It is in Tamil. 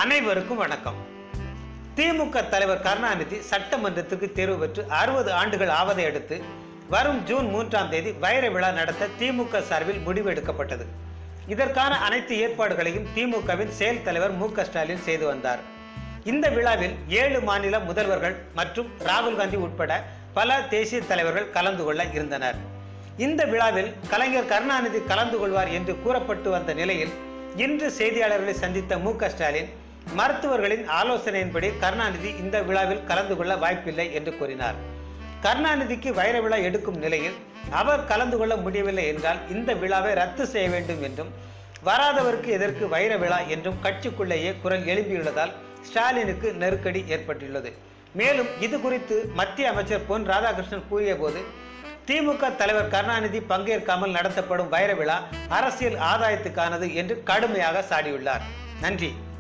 அனைவருக்கும் வணக்கம் திமுக தலைவர் கருணாநிதி சட்டமன்றத்துக்கு தேர்வு பெற்று அறுபது ஆண்டுகள் ஆவதை அடுத்து வரும் ஜூன் மூன்றாம் தேதி வைர விழா நடத்த திமுக சார்பில் முடிவு எடுக்கப்பட்டது இதற்கான அனைத்து ஏற்பாடுகளையும் திமுகவின் செயல் தலைவர் மு க ஸ்டாலின் செய்து வந்தார் இந்த விழாவில் ஏழு மாநில முதல்வர்கள் மற்றும் ராகுல் காந்தி உட்பட பல தேசிய தலைவர்கள் கலந்து கொள்ள இருந்தனர் இந்த விழாவில் கலைஞர் கருணாநிதி கலந்து கொள்வார் என்று கூறப்பட்டு வந்த நிலையில் இன்று செய்தியாளர்களை சந்தித்த மு க ஸ்டாலின் மருத்துவர்களின் ஆலோசனையின்படி கருணாநிதி இந்த விழாவில் கலந்து கொள்ள வாய்ப்பில்லை என்று கூறினார் கருணாநிதிக்கு வைர விழா எடுக்கும் நிலையில் அவர் கலந்து கொள்ள முடியவில்லை என்றால் இந்த விழாவை ரத்து செய்ய வேண்டும் என்றும் வராதவருக்கு எதற்கு வைர விழா என்றும் கட்சிக்குள்ளேயே குரல் எழும்பியுள்ளதால் ஸ்டாலினுக்கு நெருக்கடி ஏற்பட்டுள்ளது மேலும் இது குறித்து மத்திய அமைச்சர் பொன் ராதாகிருஷ்ணன் கூறிய போது திமுக தலைவர் கருணாநிதி பங்கேற்காமல் நடத்தப்படும் வைர விழா அரசியல் ஆதாயத்துக்கானது என்று கடுமையாக சாடியுள்ளார் நன்றி